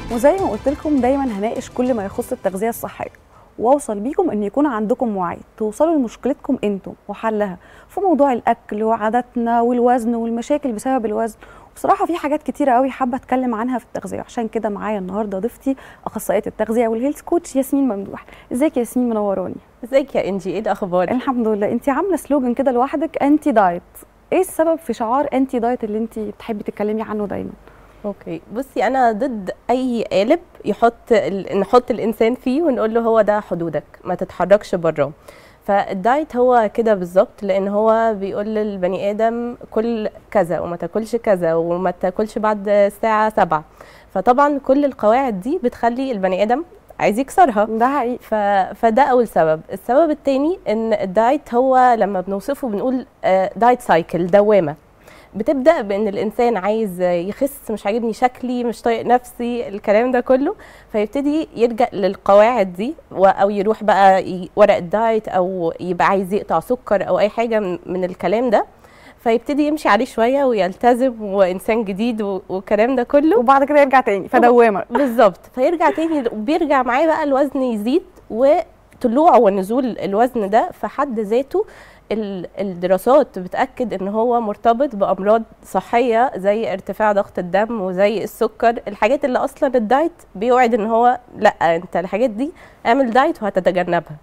وزي ما قلت لكم دايما هناقش كل ما يخص التغذيه الصحيه واوصل بيكم ان يكون عندكم وعي توصلوا لمشكلتكم انتم وحلها في موضوع الاكل وعاداتنا والوزن والمشاكل بسبب الوزن بصراحه في حاجات كتيره قوي حابه اتكلم عنها في التغذيه عشان كده معايا النهارده ضيفتي اخصائيه التغذيه والهيلث كوتش ياسمين ممدوح ازيك يا ياسمين منوراني ازيك يا انجي ايه الاخبار الحمد لله انت عامله سلوجن كده لوحدك انتي دايت ايه السبب في شعار انتي دايت اللي انت بتحبي تتكلمي عنه دايما اوكي بصي انا ضد اي قالب يحط ال... نحط الانسان فيه ونقول له هو ده حدودك ما تتحركش براه فالدايت هو كده بالظبط لان هو بيقول للبني ادم كل كذا وما تاكلش كذا وما تاكلش بعد الساعه 7 فطبعا كل القواعد دي بتخلي البني ادم عايز يكسرها ده حقيقي ف... فده اول سبب السبب الثاني ان الدايت هو لما بنوصفه بنقول دايت سايكل دوامه بتبدا بان الانسان عايز يخس مش عاجبني شكلي مش طايق نفسي الكلام ده كله فيبتدي يلجا للقواعد دي او يروح بقى ورق الدايت او يبقى عايز يقطع سكر او اي حاجه من الكلام ده فيبتدي يمشي عليه شويه ويلتزم وانسان جديد والكلام ده كله وبعد كده يرجع تاني فدوامه بالظبط فيرجع تاني وبيرجع معاه بقى الوزن يزيد وطلوع ونزول الوزن ده في حد ذاته الدراسات بتاكد ان هو مرتبط بامراض صحيه زي ارتفاع ضغط الدم وزي السكر الحاجات اللي اصلا الدايت بيوعد ان هو لا انت الحاجات دي اعمل دايت وهتتجنبها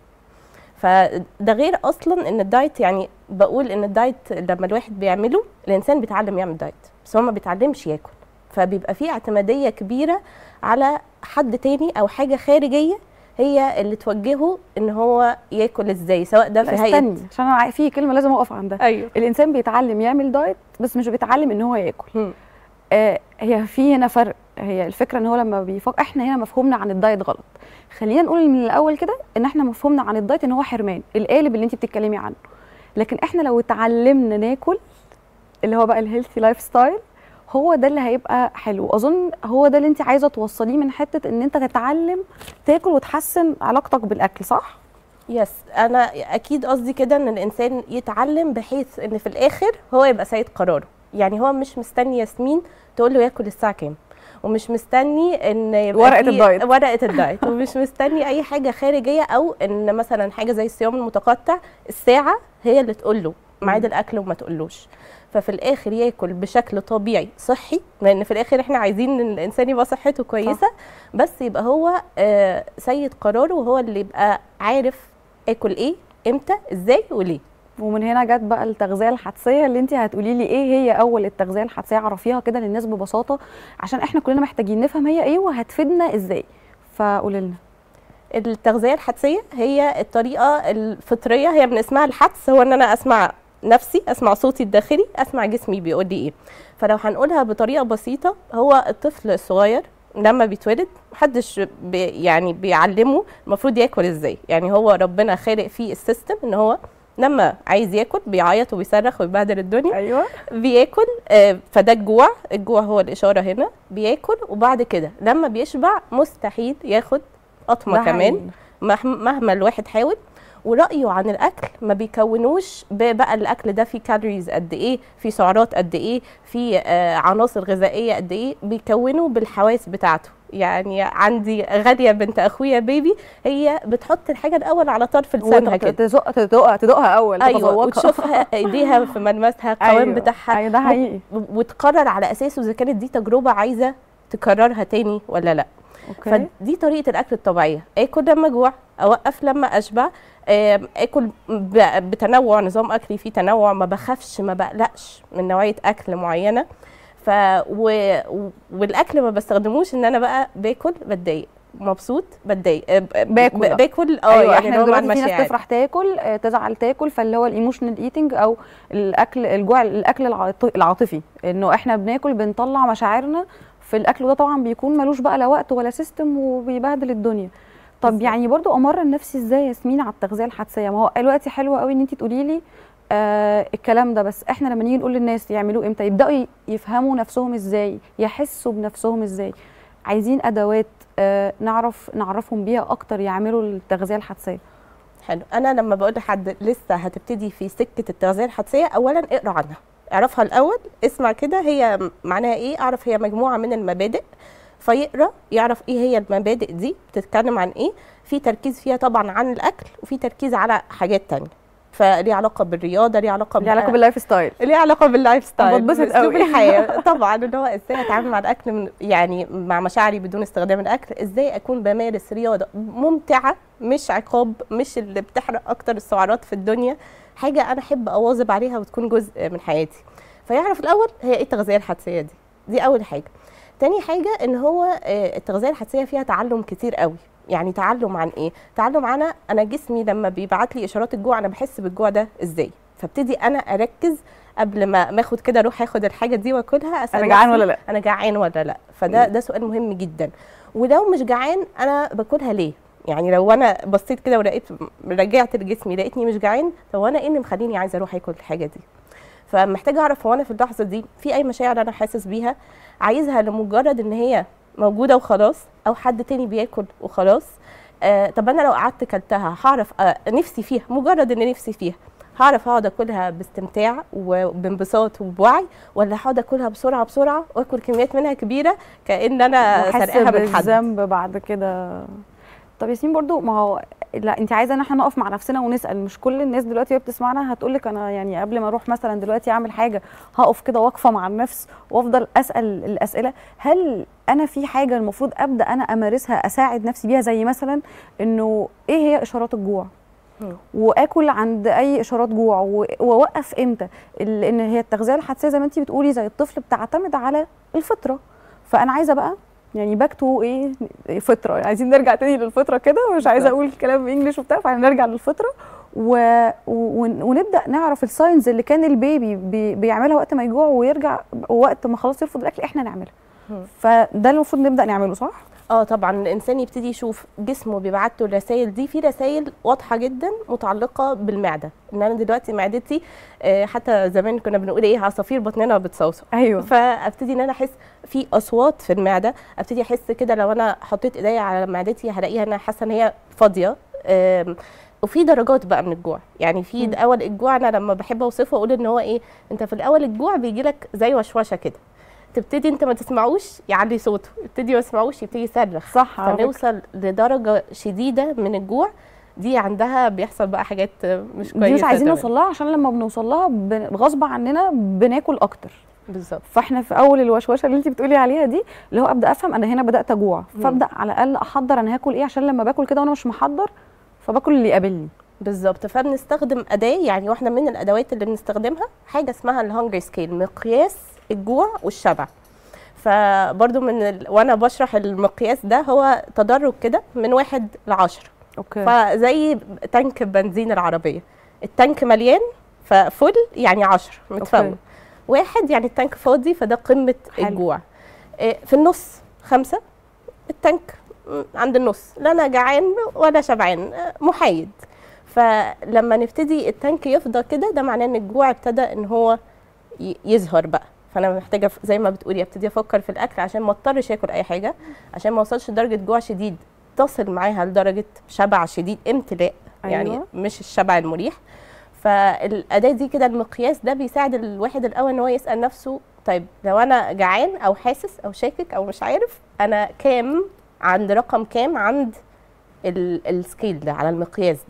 فده غير اصلا ان الدايت يعني بقول ان الدايت لما الواحد بيعمله الانسان بيتعلم يعمل دايت بس هو ما بيتعلمش ياكل فبيبقى في اعتماديه كبيره على حد تاني او حاجه خارجيه هي اللي توجهه ان هو ياكل ازاي سواء ده في هيئه استني عشان انا في كلمه لازم اقف عندها ايوه الانسان بيتعلم يعمل دايت بس مش بيتعلم ان هو ياكل آه هي في هنا فرق هي الفكره ان هو لما بيفكر احنا هنا مفهومنا عن الدايت غلط خلينا نقول من الاول كده ان احنا مفهومنا عن الدايت ان هو حرمان القالب اللي انت بتتكلمي عنه لكن احنا لو اتعلمنا ناكل اللي هو بقى الهيلثي لايف ستايل هو ده اللي هيبقى حلو اظن هو ده اللي انت عايزه توصليه من حته ان انت تتعلم تاكل وتحسن علاقتك بالاكل صح يس انا اكيد قصدي كده ان الانسان يتعلم بحيث ان في الاخر هو يبقى سيد قراره يعني هو مش مستني ياسمين تقول له ياكل الساعه كام ومش مستني ان يبقى ورقه الدايت ورقه الدايت ومش مستني اي حاجه خارجيه او ان مثلا حاجه زي الصيام المتقطع الساعه هي اللي تقول له ميعاد الاكل وما تقولوش ففي الاخر ياكل بشكل طبيعي صحي لان في الاخر احنا عايزين ان الانسان يبقى صحته كويسه صح. بس يبقى هو آه سيد قراره وهو اللي يبقى عارف اكل ايه امتى ازاي وليه ومن هنا جت بقى التغذيه الحدسيه اللي انت هتقولي لي ايه هي اول التغذيه الحدسيه عرفيها كده للناس ببساطه عشان احنا كلنا محتاجين نفهم هي ايه وهتفيدنا ازاي فقولي لنا التغذيه الحدسيه هي الطريقه الفطريه هي من اسمها الحدس هو ان انا اسمع نفسي اسمع صوتي الداخلي اسمع جسمي بيقول لي ايه فلو هنقولها بطريقه بسيطه هو الطفل الصغير لما بيتولد محدش بي يعني بيعلمه المفروض ياكل ازاي يعني هو ربنا خالق فيه السيستم ان هو لما عايز ياكل بيعيط وبيصرخ ويبهدل الدنيا ايوه بياكل آه فده الجوع الجوع هو الاشاره هنا بياكل وبعد كده لما بيشبع مستحيل ياخد قطمه كمان مهما الواحد حاول ورايه عن الاكل ما بيكونوش بقى الاكل ده فيه كالوريز قد ايه فيه سعرات قد ايه فيه آه عناصر غذائيه قد ايه بيكونه بالحواس بتاعته يعني عندي غاليه بنت اخويا بيبي هي بتحط الحاجه الاول على طرف لسانها كده تزق تدوقها تدوقها اول ايوه وتشوفها ايديها في ملمسها القوام أيوة. بتاعها ايوه ده حقيقي وتقرر على اساسه اذا كانت دي تجربه عايزه تكررها تاني ولا لا أوكي. فدي طريقه الاكل الطبيعيه اكل لما اجوع اوقف لما اشبع اكل بتنوع نظام اكلي فيه تنوع ما بخافش ما بقلقش من نوعيه اكل معينه ف و... والاكل ما بستخدموش ان انا بقى باكل بتضايق مبسوط بتضايق باكل باكل اه أيوة يعني احنا دلوقتي في ناس تفرح تاكل تزعل تاكل فاللي هو الايموشنال ايتنج او الاكل الجوع الاكل العاطفي انه احنا بناكل بنطلع مشاعرنا في الاكل وده طبعا بيكون ملوش بقى لا وقت ولا سيستم وبيبهدل الدنيا طب بالزبط. يعني برضو امرن نفسي ازاي ياسمين على التغذيه الحدسيه ما هو دلوقتي حلو قوي ان انت تقولي لي آه الكلام ده بس احنا لما نيجي نقول للناس يعملوه امتى يبداوا يفهموا نفسهم ازاي يحسوا بنفسهم ازاي عايزين ادوات آه نعرف نعرفهم بيها اكتر يعملوا التغذيه الحدسيه حلو انا لما بقول لحد لسه هتبتدي في سكه التغذيه الحدسيه اولا اقرا عنها اعرفها الاول اسمع كده هي معناها ايه اعرف هي مجموعه من المبادئ فيقرا يعرف ايه هي المبادئ دي بتتكلم عن ايه في تركيز فيها طبعا عن الاكل وفي تركيز على حاجات تانية فليه علاقه بالرياضه ليه علاقه ليه علاقه باللايف ستايل ليه علاقه باللايف ستايل بتبسط بأسلوب قوي. الحياه طبعا اللي هو ازاي اتعامل مع الاكل من يعني مع مشاعري بدون استخدام الاكل ازاي اكون بمارس رياضه ممتعه مش عقاب مش اللي بتحرق اكتر السعرات في الدنيا حاجه انا احب اواظب عليها وتكون جزء من حياتي فيعرف الاول هي ايه التغذيه الحدسيه دي دي اول حاجه تاني حاجه ان هو آه، التغذيه الحدسيه فيها تعلم كتير قوي يعني تعلم عن ايه تعلم عن انا جسمي لما بيبعت لي اشارات الجوع انا بحس بالجوع ده ازاي فابتدي انا اركز قبل ما ما اخد كده اروح اخد الحاجه دي واكلها اسال انا جعان نفسي ولا لا انا جعان ولا لا فده ده سؤال مهم جدا ولو مش جعان انا باكلها ليه يعني لو انا بصيت كده ولقيت رجعت لجسمي لقيتني مش جعان طب انا ايه اللي مخليني عايزه اروح اكل الحاجه دي فمحتاجه اعرف هو انا في اللحظه دي في اي مشاعر انا حاسس بيها عايزها لمجرد ان هي موجوده وخلاص او حد تاني بياكل وخلاص آه طب انا لو قعدت كلتها هعرف آه نفسي فيها مجرد ان نفسي فيها هعرف اقعد اكلها باستمتاع وبانبساط وبوعي ولا هقعد اكلها بسرعه بسرعه واكل كميات منها كبيره كان انا وحاسه سرقاها من حد بالذنب بعد كده طب ياسمين برضو ما هو لا انت عايزه ان احنا نقف مع نفسنا ونسال مش كل الناس دلوقتي وهي بتسمعنا هتقول لك انا يعني قبل ما اروح مثلا دلوقتي اعمل حاجه هقف كده واقفه مع النفس وافضل اسال الاسئله هل انا في حاجه المفروض ابدا انا امارسها اساعد نفسي بيها زي مثلا انه ايه هي اشارات الجوع مم. واكل عند اي اشارات جوع و- واوقف امتى لان هي التغذيه الحدسيه زي ما انت بتقولي زي الطفل بتعتمد على الفطره فانا عايزه بقى يعني باك تو ايه فطره عايزين نرجع تاني للفطره كده ومش عايزه اقول كلام انجلش وبتاع فهنرجع للفطره و... و... ونبدا نعرف الساينز اللي كان البيبي بي... بيعملها وقت ما يجوع ويرجع وقت ما خلاص يرفض الاكل احنا نعملها مم. فده المفروض نبدا نعمله صح اه طبعا الانسان يبتدي يشوف جسمه بيبعت له الرسائل دي في رسائل واضحه جدا متعلقه بالمعده ان انا دلوقتي معدتي آه، حتى زمان كنا بنقول ايه عصافير بطننا بتصوصو ايوه فابتدي ان انا احس في اصوات في المعده ابتدي احس كده لو انا حطيت ايديا على معدتي هلاقيها انا حاسه ان هي فاضيه آم، وفي درجات بقى من الجوع يعني في مم. اول الجوع انا لما بحب اوصفه اقول ان هو ايه انت في الاول الجوع بيجي لك زي وشوشه كده تبتدي انت ما تسمعوش يعلي صوته يبتدي ما يسمعوش يبتدي يصرخ صح على فكرة. فنوصل لدرجه شديده من الجوع دي عندها بيحصل بقى حاجات مش كويسه دي مش عايزين تمام. نوصل لها عشان لما بنوصل لها بن- غصب عننا بناكل اكتر بالظبط فاحنا في اول الوشوشه اللي انت بتقولي عليها دي اللي هو ابدا افهم انا هنا بدات اجوع مم. فابدا على الاقل احضر انا هاكل ايه عشان لما باكل كده وانا مش محضر فباكل اللي يقابلني بالظبط فبنستخدم اداه يعني واحده من الادوات اللي بنستخدمها حاجه اسمها الهانجر سكيل مقياس الجوع والشبع فبرضو من ال... وانا بشرح المقياس ده هو تدرج كده من واحد لعشرة اوكي فزي تانك بنزين العربيه التانك مليان ففل يعني عشرة متفوق أوكي. واحد يعني التانك فاضي فده قمه حلو. الجوع إيه، في النص خمسة التانك م، عند النص لا انا جعان ولا شبعان آه، محايد فلما نبتدي التانك يفضى كده ده معناه ان الجوع ابتدى ان هو ي- يظهر بقى فانا محتاجه ف- زي ما بتقولي ابتدي افكر في الاكل عشان ما اضطرش اكل اي حاجه عشان ما اوصلش لدرجه جوع شديد تصل معاها لدرجه شبع شديد امتلاء يعني أيوة. مش الشبع المريح فالاداه دي كده المقياس ده بيساعد الواحد الاول ان هو يسال نفسه طيب لو انا جعان او حاسس او شاكك او مش عارف انا كام عند رقم كام عند ال- السكيل ده على المقياس ده